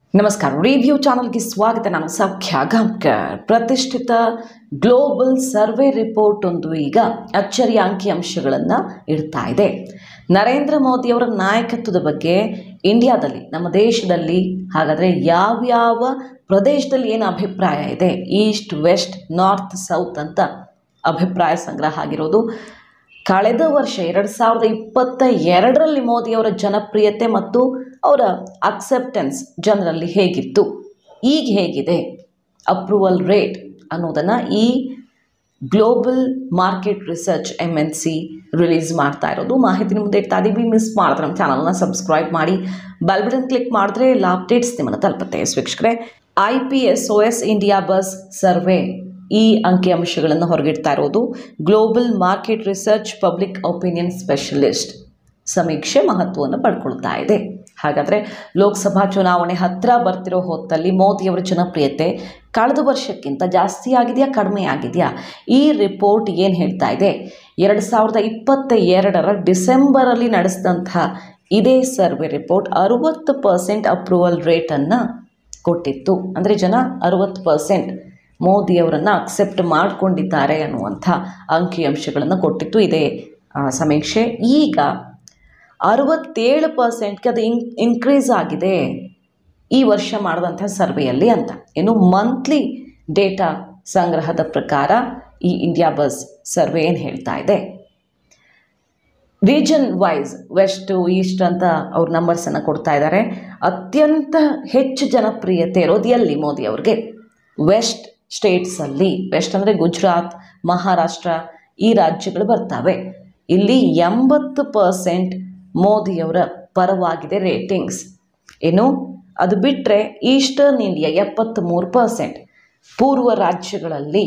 ನಮಸ್ಕಾರ ರಿವ್ಯೂ ಚಾನಲ್ಗೆ ಸ್ವಾಗತ ನಾನು ಸೌಖ್ಯ ಗಾಂವ್ಕರ್ ಪ್ರತಿಷ್ಠಿತ ಗ್ಲೋಬಲ್ ಸರ್ವೆ ರಿಪೋರ್ಟ್ ಒಂದು ಈಗ ಅಚ್ಚರಿಯ ಅಂಕಿಅಂಶಗಳನ್ನು ಇಡ್ತಾ ಇದೆ ನರೇಂದ್ರ ಮೋದಿಯವರ ನಾಯಕತ್ವದ ಬಗ್ಗೆ ಇಂಡಿಯಾದಲ್ಲಿ ನಮ್ಮ ದೇಶದಲ್ಲಿ ಹಾಗಾದರೆ ಯಾವ್ಯಾವ ಪ್ರದೇಶದಲ್ಲಿ ಏನು ಅಭಿಪ್ರಾಯ ಇದೆ ಈಸ್ಟ್ ವೆಸ್ಟ್ ನಾರ್ತ್ ಸೌತ್ ಅಂತ ಅಭಿಪ್ರಾಯ ಸಂಗ್ರಹ ಆಗಿರೋದು ಕಳೆದ ವರ್ಷ ಎರಡು ಸಾವಿರದ ಇಪ್ಪತ್ತ ಎರಡರಲ್ಲಿ ಮೋದಿಯವರ ಜನಪ್ರಿಯತೆ ಮತ್ತು ಅವರ ಅಕ್ಸೆಪ್ಟೆನ್ಸ್ ಜನರಲ್ಲಿ ಹೇಗಿತ್ತು ಈಗ ಹೇಗಿದೆ ಅಪ್ರೂವಲ್ ರೇಟ್ ಅನ್ನೋದನ್ನು ಈ global market research M N C release ಮಾಡ್ತಾ ಇರೋದು ಮಾಹಿತಿ ನಿಮ್ಮದು ಇಡ್ತಾ ಇದೀವಿ ಮಿಸ್ ಮಾಡಿದ್ರೆ ನಮ್ಮ ಚಾನಲ್ನ ಸಬ್ಸ್ಕ್ರೈಬ್ ಮಾಡಿ ಬೆಲ್ ಬಟನ್ ಕ್ಲಿಕ್ ಮಾಡಿದ್ರೆ ಎಲ್ಲ ಅಪ್ಡೇಟ್ಸ್ ನಿಮ್ಮನ್ನು ತಲುಪುತ್ತೆ ವೀಕ್ಷಕರೇ I P S O S India bus survey ಈ ಅಂಕಿಅಂಶಗಳನ್ನು ಹೊರಗಿಡ್ತಾ ಇರೋದು global market research public opinion specialist ಸಮೀಕ್ಷೆ ಮಹತ್ವವನ್ನು ಪಡ್ಕೊಳ್ತಾ ಇದೆ ಹಾಗಾದರೆ ಲೋಕಸಭಾ ಚುನಾವಣೆ ಹತ್ತಿರ ಬರ್ತಿರೋ ಹೊತ್ತಲ್ಲಿ ಮೋದಿಯವರ ಜನಪ್ರಿಯತೆ ಕಳೆದ ವರ್ಷಕ್ಕಿಂತ ಜಾಸ್ತಿ ಆಗಿದೆಯಾ ಕಡಿಮೆ ಆಗಿದೆಯಾ ಈ ರಿಪೋರ್ಟ್ ಏನು ಹೇಳ್ತಾ ಇದೆ ಎರಡು ಸಾವಿರದ ಇಪ್ಪತ್ತ ಎರಡರ ಡಿಸೆಂಬರಲ್ಲಿ ನಡೆಸಿದಂತಹ ಇದೇ ಸರ್ವೆ ರಿಪೋರ್ಟ್ ಅರುವತ್ತು ಪರ್ಸೆಂಟ್ ಅಪ್ರೂವಲ್ ರೇಟನ್ನು ಕೊಟ್ಟಿತ್ತು ಅಂದರೆ ಜನ ಅರುವತ್ತು ಪರ್ಸೆಂಟ್ ಮೋದಿಯವರನ್ನು ಅಕ್ಸೆಪ್ಟ್ ಮಾಡಿಕೊಂಡಿದ್ದಾರೆ ಅನ್ನುವಂಥ ಅಂಕಿಅಂಶಗಳನ್ನು ಕೊಟ್ಟಿತ್ತು ಇದೇ ಆ, ಸಮೀಕ್ಷೆ ಈಗ ಅರವತ್ತೇಳು ಪರ್ಸೆಂಟ್ಗೆ ಅದು ಇನ್ ಇನ್ಕ್ರೀಸ್ ಆಗಿದೆ ಈ ವರ್ಷ ಮಾಡಿದಂಥ ಸರ್ವೆಯಲ್ಲಿ ಅಂತ ಇನ್ನು ಮಂತ್ಲಿ ಡೇಟಾ ಸಂಗ್ರಹದ ಪ್ರಕಾರ ಈ ಇಂಡಿಯಾ ಬಸ್ ಸರ್ವೆ ಏನು ಹೇಳ್ತಾ ಇದೆ ರೀಜನ್ ವೈಸ್ ವೆಸ್ಟ್ ಈಸ್ಟ್ ಅಂತ ಅವ್ರ ನಂಬರ್ಸನ್ನು ಕೊಡ್ತಾ ಇದ್ದಾರೆ ಅತ್ಯಂತ ಹೆಚ್ಚು ಜನಪ್ರಿಯತೆ ಇರೋದು ಎಲ್ಲಿ ಮೋದಿ ಅವ್ರಿಗೆ ವೆಸ್ಟ್ ಸ್ಟೇಟ್ಸಲ್ಲಿ ವೆಸ್ಟ್ ಅಂದರೆ ಗುಜರಾತ್ ಮಹಾರಾಷ್ಟ್ರ ಈ ರಾಜ್ಯಗಳು ಬರ್ತವೆ ಇಲ್ಲಿ ಎಂಬತ್ತು ಪರ್ಸೆಂಟ್ ಮೋದಿಯವರ ಪರವಾಗಿದೆ ರೇಟಿಂಗ್ಸ್ ಇನ್ನು ಅದು ಬಿಟ್ಟರೆ ಈಸ್ಟರ್ನ್ ಇಂಡಿಯಾ ಎಪ್ಪತ್ತ್ಮೂರು ಪರ್ಸೆಂಟ್ ಪೂರ್ವ ರಾಜ್ಯಗಳಲ್ಲಿ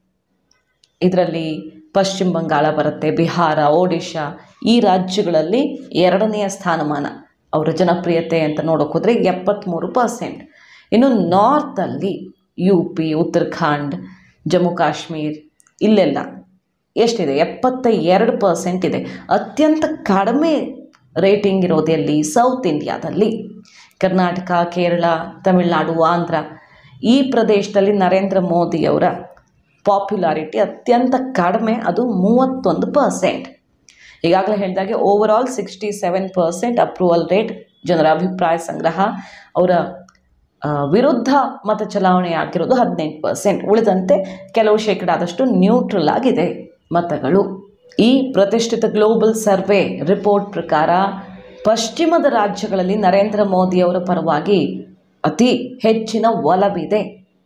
ಇದರಲ್ಲಿ ಪಶ್ಚಿಮ ಬಂಗಾಳ ಬರುತ್ತೆ ಬಿಹಾರ ಒಡಿಶಾ ಈ ರಾಜ್ಯಗಳಲ್ಲಿ ಎರಡನೆಯ ಸ್ಥಾನಮಾನ ಅವರ ಜನಪ್ರಿಯತೆ ಅಂತ ನೋಡೋಕೆ ಹೋದರೆ ಎಪ್ಪತ್ತ್ಮೂರು ಪರ್ಸೆಂಟ್ ಇನ್ನು ನಾರ್ತಲ್ಲಿ ಯು ಪಿ ಉತ್ತರಾಖಂಡ್ ಜಮ್ಮು ಕಾಶ್ಮೀರ್ ಇಲ್ಲೆಲ್ಲ ಎಷ್ಟಿದೆ ಎಪ್ಪತ್ತ ಎರಡು ಪರ್ಸೆಂಟ್ ಇದೆ ಅತ್ಯಂತ ಕಡಿಮೆ ರೇಟಿಂಗ್ ಇರೋದು ಎಲ್ಲಿ ಸೌತ್ ಇಂಡಿಯಾದಲ್ಲಿ ಕರ್ನಾಟಕ ಕೇರಳ ತಮಿಳುನಾಡು ಆಂಧ್ರ ಈ ಪ್ರದೇಶದಲ್ಲಿ ನರೇಂದ್ರ ಮೋದಿಯವರ ಪಾಪ್ಯುಲಾರಿಟಿ ಅತ್ಯಂತ ಕಡಿಮೆ ಅದು ಮೂವತ್ತೊಂದು ಪರ್ಸೆಂಟ್ ಈಗಾಗಲೇ ಹೇಳಿದಾಗೆ overall sixty seven percent approval rate ಜನರ ಅಭಿಪ್ರಾಯ ಸಂಗ್ರಹ ಅವರ ಆ, ವಿರುದ್ಧ ಮತ ಚಲಾವಣೆ ಆಗಿರೋದು ಹದಿನೆಂಟು ಪರ್ಸೆಂಟ್ ಉಳಿದಂತೆ ಕೆಲವು ಶೇಕಡ ಆದಷ್ಟು ನ್ಯೂಟ್ರಲ್ ಆಗಿದೆ ಮತಗಳು ಈ ಪ್ರತಿಷ್ಠಿತ ಗ್ಲೋಬಲ್ ಸರ್ವೆ ರಿಪೋರ್ಟ್ ಪ್ರಕಾರ ಪಶ್ಚಿಮದ ರಾಜ್ಯಗಳಲ್ಲಿ ನರೇಂದ್ರ ಮೋದಿಯವರ ಪರವಾಗಿ ಅತಿ ಹೆಚ್ಚಿನ ಒಲವಿದೆ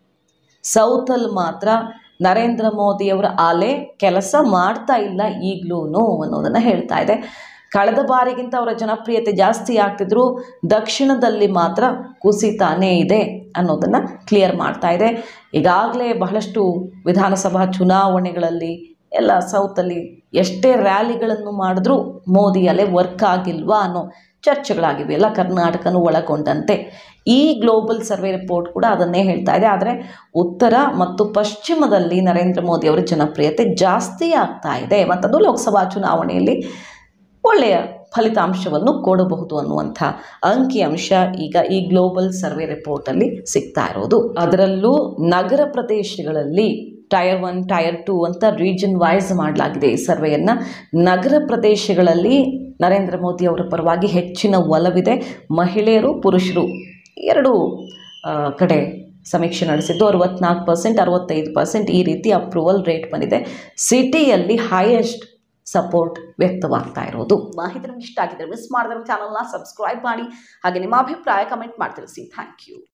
ಸೌತಲ್ಲಿ ಮಾತ್ರ ನರೇಂದ್ರ ಮೋದಿಯವರ ಅಲೆ ಕೆಲಸ ಮಾಡ್ತಾ ಇಲ್ಲ ಈಗಲೂ ಅನ್ನೋದನ್ನು ಹೇಳ್ತಾ ಇದೆ ಕಳೆದ ಬಾರಿಗಿಂತ ಅವರ ಜನಪ್ರಿಯತೆ ಜಾಸ್ತಿ ಆಗ್ತಿದ್ರು ದಕ್ಷಿಣದಲ್ಲಿ ಮಾತ್ರ ಕುಸಿತಾನೇ ಇದೆ ಅನ್ನೋದನ್ನು ಕ್ಲಿಯರ್ ಮಾಡ್ತಾ ಇದೆ ಈಗಾಗಲೇ ಬಹಳಷ್ಟು ವಿಧಾನಸಭಾ ಚುನಾವಣೆಗಳಲ್ಲಿ ಎಲ್ಲ ಸೌತಲ್ಲಿ ಎಷ್ಟೇ ರ್ಯಾಲಿಗಳನ್ನು ಮಾಡಿದ್ರೂ ಮೋದಿ ಅಲೆ ವರ್ಕ್ ಆಗಿಲ್ವಾ ಅನ್ನೋ ಚರ್ಚೆಗಳಾಗಿವೆ ಎಲ್ಲ ಕರ್ನಾಟಕನೂ ಒಳಗೊಂಡಂತೆ ಈ ಗ್ಲೋಬಲ್ ಸರ್ವೆ ರಿಪೋರ್ಟ್ ಕೂಡ ಅದನ್ನೇ ಹೇಳ್ತಾ ಇದೆ ಆದರೆ ಉತ್ತರ ಮತ್ತು ಪಶ್ಚಿಮದಲ್ಲಿ ನರೇಂದ್ರ ಮೋದಿ ಅವರ ಜನಪ್ರಿಯತೆ ಜಾಸ್ತಿ ಆಗ್ತಾ ಇದೆ ಮತ್ತದು ಲೋಕಸಭಾ ಚುನಾವಣೆಯಲ್ಲಿ ಒಳ್ಳೆಯ ಫಲಿತಾಂಶವನ್ನು ಕೊಡಬಹುದು ಅನ್ನುವಂಥ ಅಂಕಿಅಂಶ ಈಗ ಈ ಗ್ಲೋಬಲ್ ಸರ್ವೆ ರಿಪೋರ್ಟಲ್ಲಿ ಸಿಗ್ತಾ ಇರೋದು ಅದರಲ್ಲೂ ನಗರ ಪ್ರದೇಶಗಳಲ್ಲಿ ಟೈರ್ ಒನ್ ಟೈರ್ ಟು ಅಂತ ರೀಜನ್ ವೈಸ್ ಮಾಡಲಾಗಿದೆ ಈ ಸರ್ವೆಯನ್ನು ನಗರ ಪ್ರದೇಶಗಳಲ್ಲಿ ನರೇಂದ್ರ ಮೋದಿ ಅವರ ಪರವಾಗಿ ಹೆಚ್ಚಿನ ಒಲವಿದೆ ಮಹಿಳೆಯರು ಪುರುಷರು ಎರಡು ಆ, ಕಡೆ ಸಮೀಕ್ಷೆ ನಡೆಸಿದ್ದು ಅರವತ್ನಾಲ್ಕು ಪರ್ಸೆಂಟ್ ಅರವತ್ತೈದು ಪರ್ಸೆಂಟ್ ಈ ರೀತಿ ಅಪ್ರೂವಲ್ ರೇಟ್ ಬಂದಿದೆ ಸಿಟಿಯಲ್ಲಿ ಹೈಯೆಸ್ಟ್ ಸಪೋರ್ಟ್ ವ್ಯಕ್ತವಾಗ್ತಾ ಇರೋದು ಮಾಹಿತಿ ನಿಮ್ಗೆ ಇಷ್ಟ ಆಗಿದ್ರೆ ಮಿಸ್ ಮಾಡಿದ್ರೆ ಚಾನಲ್ನ ಸಬ್ಸ್ಕ್ರೈಬ್ ಮಾಡಿ ಹಾಗೆ ನಿಮ್ಮ ಅಭಿಪ್ರಾಯ ಕಮೆಂಟ್ ಮಾಡಿ ತಿಳಿಸಿ ಥ್ಯಾಂಕ್ ಯು